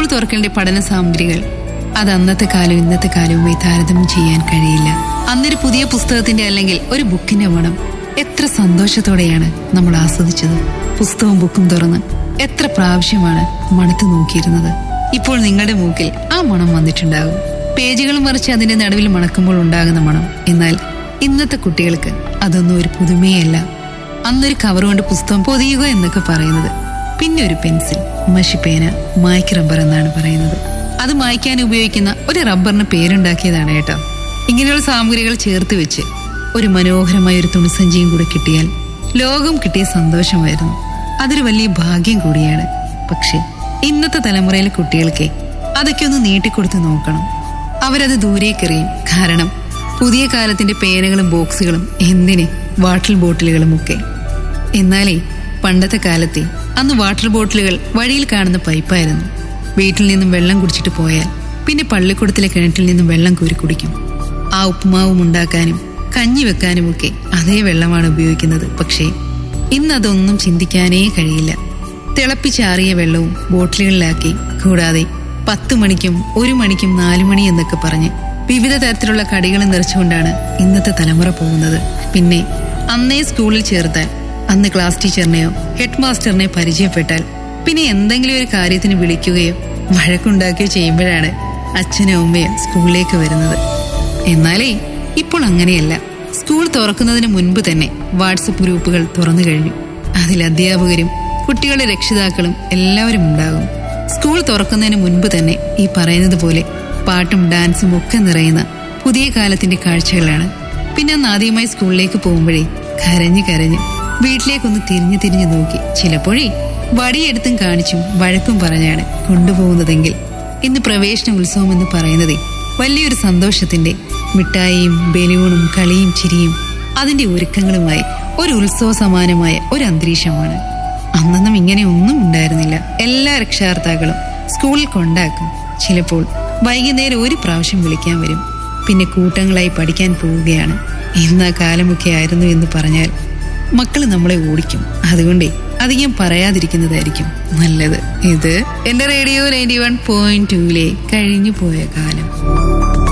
തുറക്കലിന്റെ പഠന സാമഗ്രികൾ അത് അന്നത്തെ കാലവും ഇന്നത്തെ കാലവുമായി താരതമ്യം ചെയ്യാൻ കഴിയില്ല അന്നൊരു പുതിയ പുസ്തകത്തിന്റെ അല്ലെങ്കിൽ ഒരു ബുക്കിന്റെ മണം എത്ര സന്തോഷത്തോടെയാണ് നമ്മൾ ആസ്വദിച്ചത് പുസ്തകവും ബുക്കും തുറന്ന് എത്ര പ്രാവശ്യമാണ് മണത്ത് നോക്കിയിരുന്നത് ഇപ്പോൾ നിങ്ങളുടെ മൂക്കിൽ ആ മണം വന്നിട്ടുണ്ടാകും പേജുകൾ മറിച്ച് അതിന്റെ നടുവിൽ മണക്കുമ്പോൾ ഉണ്ടാകുന്ന മണം എന്നാൽ ഇന്നത്തെ കുട്ടികൾക്ക് അതൊന്നും ഒരു പുതുമയല്ല അന്നൊരു കവർ കൊണ്ട് പുസ്തകം പൊതിയുക എന്നൊക്കെ പറയുന്നത് പിന്നെ ഒരു പെൻസിൽ മഷിപ്പേന മായ്ക്ക് റബ്ബർ എന്നാണ് പറയുന്നത് അത് മായ്ക്കാൻ ഉപയോഗിക്കുന്ന ഒരു റബ്ബറിന് പേരുണ്ടാക്കിയതാണ് കേട്ടോ ഇങ്ങനെയുള്ള സാമഗ്രികൾ ചേർത്ത് വെച്ച് ഒരു മനോഹരമായ ഒരു തുണിസഞ്ചിയും കൂടെ കിട്ടിയാൽ ലോകം കിട്ടിയ സന്തോഷമായിരുന്നു അതൊരു വലിയ ഭാഗ്യം കൂടിയാണ് പക്ഷെ ഇന്നത്തെ തലമുറയിലെ കുട്ടികൾക്ക് അതൊക്കെ ഒന്ന് നീട്ടിക്കൊടുത്ത് നോക്കണം അവരത് ദൂരേക്കെറിയും കാരണം പുതിയ കാലത്തിന്റെ പേനകളും ബോക്സുകളും എന്തിന് വാട്ടർ ബോട്ടിലുകളും ഒക്കെ എന്നാലേ പണ്ടത്തെ കാലത്തെ അന്ന് വാട്ടർ ബോട്ടിലുകൾ വഴിയിൽ കാണുന്ന പൈപ്പായിരുന്നു വീട്ടിൽ നിന്നും വെള്ളം കുടിച്ചിട്ട് പോയാൽ പിന്നെ പള്ളിക്കൂടത്തിലെ കിണറ്റിൽ നിന്നും വെള്ളം കോരി കുടിക്കും ആ ഉപ്പുമാവും ഉണ്ടാക്കാനും കഞ്ഞി വെക്കാനും ഒക്കെ അതേ വെള്ളമാണ് ഉപയോഗിക്കുന്നത് പക്ഷേ ഇന്ന് അതൊന്നും ചിന്തിക്കാനേ കഴിയില്ല തിളപ്പിച്ചാറിയ വെള്ളവും ബോട്ടിലുകളിലാക്കി കൂടാതെ പത്ത് മണിക്കും ഒരു മണിക്കും നാലു മണി എന്നൊക്കെ പറഞ്ഞ് വിവിധ തരത്തിലുള്ള കടികൾ നിറച്ചുകൊണ്ടാണ് ഇന്നത്തെ തലമുറ പോകുന്നത് പിന്നെ അന്നേ സ്കൂളിൽ ചേർത്താൽ അന്ന് ക്ലാസ് ടീച്ചറിനെയോ ഹെഡ് മാസ്റ്ററിനെയോ പരിചയപ്പെട്ടാൽ പിന്നെ എന്തെങ്കിലും ഒരു കാര്യത്തിന് വിളിക്കുകയോ വഴക്കുണ്ടാക്കുകയോ ചെയ്യുമ്പോഴാണ് അച്ഛനോ അമ്മയോ സ്കൂളിലേക്ക് വരുന്നത് എന്നാലേ ഇപ്പോൾ അങ്ങനെയല്ല സ്കൂൾ തുറക്കുന്നതിന് മുൻപ് തന്നെ വാട്സപ്പ് ഗ്രൂപ്പുകൾ തുറന്നു കഴിഞ്ഞു അതിൽ അധ്യാപകരും കുട്ടികളുടെ രക്ഷിതാക്കളും എല്ലാവരും ഉണ്ടാകും സ്കൂൾ തുറക്കുന്നതിന് മുൻപ് തന്നെ ഈ പറയുന്നത് പോലെ പാട്ടും ഡാൻസും ഒക്കെ നിറയുന്ന പുതിയ കാലത്തിന്റെ കാഴ്ചകളാണ് പിന്നെ അന്ന് ആദ്യമായി സ്കൂളിലേക്ക് പോകുമ്പോഴേ കരഞ്ഞ് കരഞ്ഞ് വീട്ടിലേക്കൊന്ന് തിരിഞ്ഞു തിരിഞ്ഞു നോക്കി ചിലപ്പോഴേ വടിയെടുത്തും കാണിച്ചും വഴക്കും പറഞ്ഞാണ് കൊണ്ടുപോകുന്നതെങ്കിൽ ഇന്ന് പ്രവേശന ഉത്സവം എന്ന് പറയുന്നതേ വലിയൊരു സന്തോഷത്തിന്റെ മിഠായിയും ബലൂണും കളിയും ചിരിയും അതിന്റെ ഒരുക്കങ്ങളുമായി ഒരു ഉത്സവ സമാനമായ ഒരു അന്തരീക്ഷമാണ് അന്നൊന്നും ഇങ്ങനെ ഒന്നും ഉണ്ടായിരുന്നില്ല എല്ലാ രക്ഷാകർത്താക്കളും സ്കൂളിൽ കൊണ്ടാക്കും ചിലപ്പോൾ വൈകുന്നേരം ഒരു പ്രാവശ്യം വിളിക്കാൻ വരും പിന്നെ കൂട്ടങ്ങളായി പഠിക്കാൻ പോവുകയാണ് ഇന്ന് ആ കാലമൊക്കെ ആയിരുന്നു എന്ന് പറഞ്ഞാൽ മക്കൾ നമ്മളെ ഓടിക്കും അതുകൊണ്ടേ അധികം പറയാതിരിക്കുന്നതായിരിക്കും നല്ലത് ഇത് എന്റെ റേഡിയോ നയൻറ്റി വൺ പോയിന്റ് ടൂലെ കഴിഞ്ഞു പോയ കാലം